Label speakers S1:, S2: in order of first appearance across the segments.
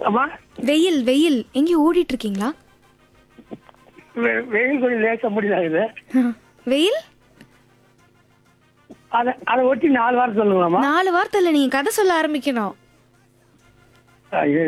S1: அம்மா
S2: வெயில் வெயில் எங்கேயும் ஓடிட்டு இருக்கீங்களா
S1: வெ- வெயில் கொஞ்சம் லேச முடியல
S2: வெயில்
S1: அதை அதை ஒட்டி நாலு வாரம் சொல்லுங்களாம்மா
S2: நாலு வார்த்தையில் நீங்க கதை சொல்ல ஆரம்பிக்கணும்
S1: ஐயோ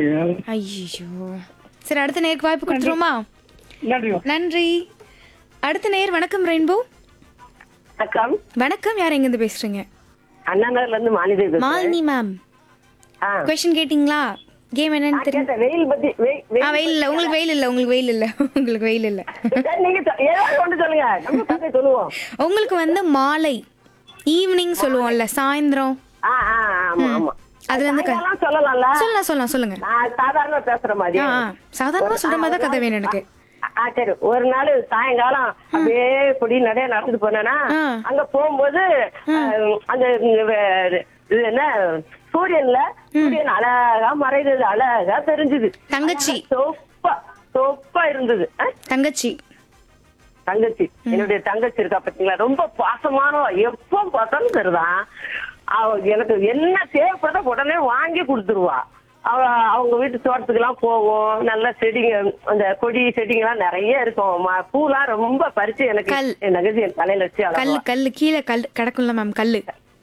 S2: ஐயோ சரி அடுத்த நேருக்கு வாய்ப்பு கொடுத்துருவோமா
S1: நன்றி
S2: நன்றி அடுத்த நேர் வணக்கம் ரெயின்போ
S3: வணக்கம்
S2: வணக்கம் யார் எங்கேருந்து பேசுறீங்க
S3: அண்ணா நகர்ல இருந்து மாநில
S2: மாலினி மேம் கொஸ்டின் கேட்டிங்களா கேம் என்னன்னு தெரியும்
S3: வெயில் பத்தி வெய்- வெயில்
S2: ஆ வெயில் இல்ல உங்களுக்கு வெயில் இல்ல உங்களுக்கு வெயில் இல்ல உங்களுக்கு வெயில் இல்ல
S3: சரி, நீங்க சொ- ஏதாவது ஒண்ணு சொல்லுங்க நம்ம கதை சொல்லுவோம்
S2: உங்களுக்கு வந்து மாலை ஈவினிங் சொல்லுவோம்ல சாயந்தரம்
S3: ஆ ஆ ஆமா ஆமா
S2: அதுல இருந்து க-
S3: சாயங்காலம் சொல்லலாம்ல
S2: சொல்லலாம் சொல்லலாம் சொல்லுங்க
S3: நான் சாதாரண பேசுற மாதிரி
S2: ஆ ஆ. சாதாரணமா சொல்ற மாதிரி தான் கதை வேணும் எனக்கு
S3: ஆ சரி ஒரு நாள் சாயங்காலம் அப்படியே பொடி நடைய நடந்து போனேன்னா
S2: ஆ.
S3: அங்க போகும்போது அஹ், அந்த வே- இது என்ன சூரியன்ல சூரியன் அழகா மறைந்தது அழகா தெரிஞ்சது
S2: தங்கச்சி
S3: சொப்பா சொப்பா இருந்தது ஆ?
S2: தங்கச்சி
S3: தங்கச்சி என்னுடைய தங்கச்சி இருக்கா பாத்தீங்களா ரொம்ப பாசமானவ எப்போ பார்த்தாலும் சரிதான் அவ எனக்கு என்ன தேவைப்படுதோ உடனே வாங்கி கொடுத்துருவா அவ அவங்க வீட்டு தோட்டத்துக்கு எல்லாம் போவோம் நல்ல செடிங்க அந்த கொடி செடிங்க எல்லாம் நிறைய இருக்கும் ம- பூலாம் ரொம்ப பறிச்சு எனக்கு
S2: கல்.
S3: என் தங்கச்சி என் தலையில வச்சு
S2: கல்லு
S3: அழகுவா.
S2: கல்லு கீழே கல் கிடக்கும்ல மேம் கல்லு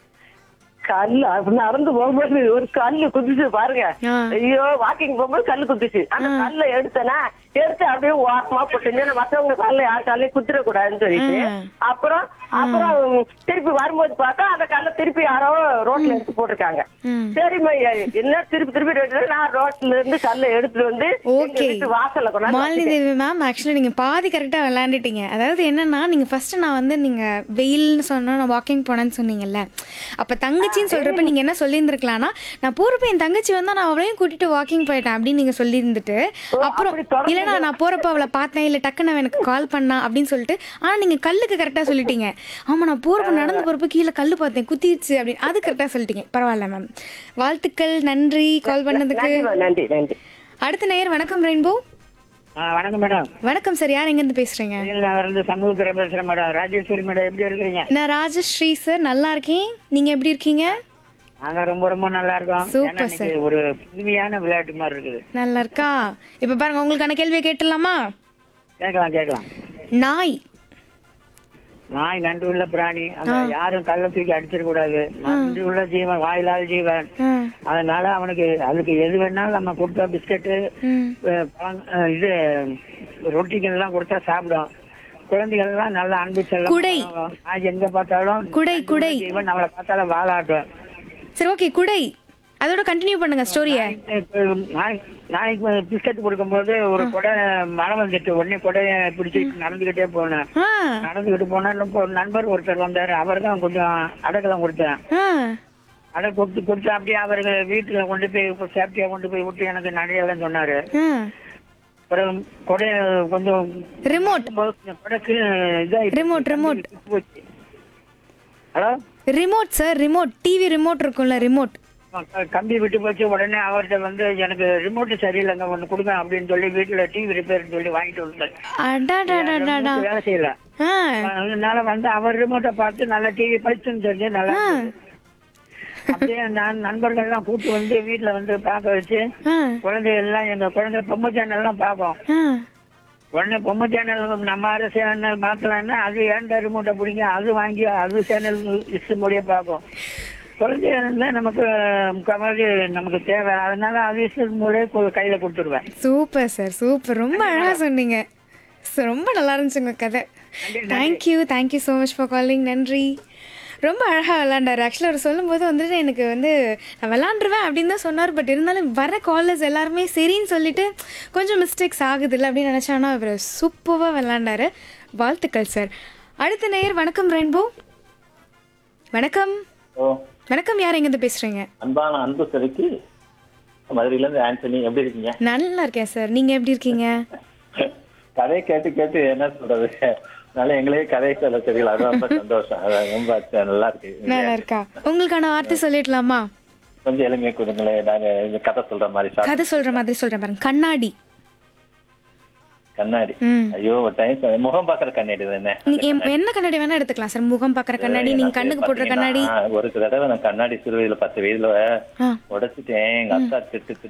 S3: கல்லு அப்படி நடந்து போகும்போது ஒரு கல்லு குதிச்சு பாருங்க
S2: ஆ.
S3: ஐயோ வாக்கிங் போகும்போது கல்லு குதிச்சு அந்த கல்ல எடுத்தனா எடுத்து அப்படியே ஓரமா போட்டு மத்தவங்க கல்ல யார் கல்லையும் குத்திர கூடாதுன்னு சொல்லிட்டு
S2: ஆ.
S3: அப்புறம் அப்புறம் திருப்பி வரும்போது பார்த்தா அந்த கல்ல திருப்பி யாரோ ரோட்ல எடுத்து போட்டிருக்காங்க
S2: ம்.
S3: சரிம்மா எ- என்ன திருப்பி திருப்பி எடுத்து நான் ரோட்ல இருந்து கல்ல எடுத்துட்டு வந்து எங்க
S2: ஓகே
S3: வீட்டு வாசல்ல கொண்டாந்து
S2: மாலினி தேவி மேம் ஆக்சுவலி நீங்கள் பாதி கரெக்டாக விளையாண்டுட்டீங்க அதாவது என்னன்னா நீங்கள் ஃபர்ஸ்ட் நான் வந்து நீங்கள் வெயில்னு சொன்னா நான் வாக்கிங் போனேன்னு சொன்னீங்கல்ல அப்போ தங்கச்சின்னு சொல்கிறப்ப நீங்கள் என்ன சொல்லியிருந்துருக்கலாம்னா நான் போகிறப்ப என் தங்கச்சி வந்தால் நான் அவளையும் கூட்டிட்டு வாக்கிங் போயிட்டேன் அப்படின்னு நீங்கள் சொல்லியிருந்துட்டு அப்புறம்
S3: அப்படி தொடர்ந்து
S2: இல்லைனா நான் போகிறப்ப அவளை பார்த்தேன் இல்லை டக்குன்னு அவ எனக்கு கால் பண்ணா அப்படின்னு சொல்லிட்டு ஆனால் நீங்கள் கல்லுக்கு கரெக்டாக சொல்லிட்டீங்க ஆமாம் நான் போகிறப்ப நடந்து போகிறப்ப கீழே கல் பார்த்தேன் குத்திடுச்சு அப்படின்னு அது கரெக்டாக சொல்லிட்டீங்க பரவாயில்ல மேம் வாழ்த்துக்கள் நன்றி கால் பண்ணதுக்கு
S3: நன்றிம்மா, நன்றி நன்றி
S2: அடுத்த நேயர் வணக்கம் ரெயின்போ
S1: வணக்கம் மேடம்
S2: வணக்கம் சார் யார் எங்கேருந்து பேசுறீங்க
S1: நான் இருந்து சமூகத்துறை பேசுறேன் மேடம் ராஜேஸ்வரி மேடம் எப்படி இருக்கிறீங்க
S2: நான் ராஜஸ்ரீ சார் நல்லா இருக்கேன் நீங்க எப்படி இருக்கீங்க
S1: நாங்க ரொம்ப ரொம்ப நல்லா இருக்கோம்
S2: Super,
S1: ஏன்னா இன்னைக்கு ஒரு புதுமையான விளையாட்டு மாதிரி இருக்குது
S2: நல்லா இருக்கா இப்ப பாருங்க உங்களுக்கான கேள்வியை கேட்டுடலாமா
S1: கேட்கலாம் கேட்கலாம்
S2: நாய்
S1: நாய் நன்றி உள்ள பிராணி அந்த யாரும் கள்ள தூக்கி அடிச்சிட கூடாது நன்றி உள்ள ஜீவன் வாயிலாத ஜீவன்
S2: ஆ,
S1: அதனால அவனுக்கு அதுக்கு எது வேணாலும் நம்ம கொடுத்தா பிஸ்கட்டு
S2: ம்.
S1: அஹ், பழம், அஹ், இது ரொட்டிகள் எல்லாம் கொடுத்தா சாப்பிடும் குழந்தைகள் எல்லாம் நல்ல அன்பு செல்லம்
S2: குடை.
S1: பண்ணுவாங்க. நாய் எங்க பார்த்தாலும்
S2: குடை,
S1: நன்றி உள்ள
S2: குடை.
S1: ஜீவன் நம்மளை பார்த்தாலும் வாழாட்டும்
S2: சரி ஓகே குடை அதோட கண்டினியூ பண்ணுங்க ஸ்டோரிய
S1: இப்ப நாய் நாய்க்கு பிஸ்கட் கொடுக்கும்போது ஒரு கொடை மழை வந்துட்டு உடனே கொடையை பிடிச்சி நடந்துகிட்டே போனேன்
S2: ஆ
S1: நடந்துகிட்டு போனா இன்னும் ஒரு நண்பர் ஒருத்தர் வந்தாரு அவர் தான் கொஞ்சம் அடக்கெல்லாம் கொடுத்தேன்
S2: ஆ
S1: அடை கொடுத்து கொடுத்து அப்படியே அவருக்கு வீட்டுல கொண்டு போய் சேஃப்டியா கொண்டு போய் விட்டு எனக்கு நடையெல்லாம் சொன்னாரு
S2: ஆ
S1: அப்புறம் கொடைய கொஞ்சம்
S2: ரிமோட்
S1: கொடைக்கு இதாயிடுச்சு.
S2: Remote, remote.
S1: போச்சு. Hello
S2: remote sir remote TV remote இருக்கும்ல ரிமோட்
S1: கம்பி விட்டு போச்சு உடனே அவர்கிட்ட வந்து எனக்கு ரிமோட் சரியில்லைங்க ஒண்ணு கொடுங்க அப்படின்னு சொல்லி வீட்டுல டிவி ரிப்பேர் சொல்லி வாங்கிட்டு வந்தாரு
S2: அடாடாடாடாடா
S1: வேலை செய்யல
S2: ஆ
S1: அதனால வந்து அவர் ரிமோட்டை பார்த்து நல்லா டிவி பழிச்சுன்னு தெரிஞ்சு நல்லா இருந்தது. அப்படியே நான் நண்பர்கள் எல்லாம் கூட்டு வந்து வீட்டுல வந்து பார்க்க வச்சு
S2: ஆ
S1: குழந்தைகள் எல்லாம் எங்க குழந்தை பொம்மை சேனல் எல்லாம் பார்ப்போம்
S2: ஆ
S1: உடனே பொம்மை சேனல் நம்ம அரசு சேனல் மாத்தலாம்னா அது ஏன்டா ரிமோட்டை பிடிங்க அது வாங்கி அது சேனல் இஷ்டம் முடிய பார்ப்போம் குழந்தைகள் தான் நமக்கு முக்கால்வாசி நமக்கு தேவை அதனால அது இஷ்டம் முடிய கையில கொடுத்துருவேன்
S2: சூப்பர் சார் சூப்பர் ரொம்ப அழகாக சொன்னீங்க So, ரொம்ப நல்லா இருந்துச்சு உங்கள் கதை thank you thank you so much for calling நன்றி ரொம்ப அழகாக விளாண்டாரு ஆக்சுவலாக அவர் சொல்லும்போது வந்துட்டு எனக்கு வந்து நான் விளாண்டுருவேன் அப்படின்னு தான் சொன்னார் பட் இருந்தாலும் வர காலர்ஸ் எல்லாருமே சரின்னு சொல்லிட்டு கொஞ்சம் மிஸ்டேக்ஸ் ஆகுதுல்ல அப்படின்னு நினச்சானா அவர் சூப்பராக விளாண்டாரு வாழ்த்துக்கள் சார் அடுத்த நேயர் வணக்கம் ரெயின்போ வணக்கம்
S4: ஓ
S2: வணக்கம் யார் எங்கேருந்து பேசுகிறீங்க
S4: அன்பான அன்பு செதுக்கி மதுரையில இருந்து ஆண்டனி எப்படி இருக்கீங்க
S2: நல்லா இருக்கேன் சார் நீங்கள் எப்படி இருக்கீங்க
S4: கதை கேட்டு கேட்டு என்ன சொல்றது அதனால எங்களே கதை சொல்ல தெரியல அது ரொம்ப சந்தோஷம் அது ரொம்ப நல்லா இருக்கு
S2: நல்லா இருக்கா உங்களுக்கான வார்த்தை சொல்லிடலாமா
S4: கொஞ்சம் எளிமையா கொடுங்களேன் நாங்க இந்த கதை சொல்ற மாதிரி சாப்பிட்டு
S2: கதை சொல்ற மாதிரி சொல்றேன் பாருங்க கண்ணாடி
S4: கண்ணாடி
S2: ம்
S4: ஐயோ ஒரு டைம் முகம் பாக்குற கண்ணாடி தானே
S2: நீங்க எம்- என்ன கண்ணாடி வேணா எடுத்துக்கலாம் சார் முகம் பாக்குற கண்ணாடி நீங்க கண்ணுக்கு போடுற கண்ணாடி
S4: பாத்தீங்கன்னா, ஒரு தடவை நான் கண்ணாடி சிறு வயதுல பத்து வயதுல
S2: ஆ
S4: உடைச்சிட்டேன் எங்க அத்தா திட்டு திட்டு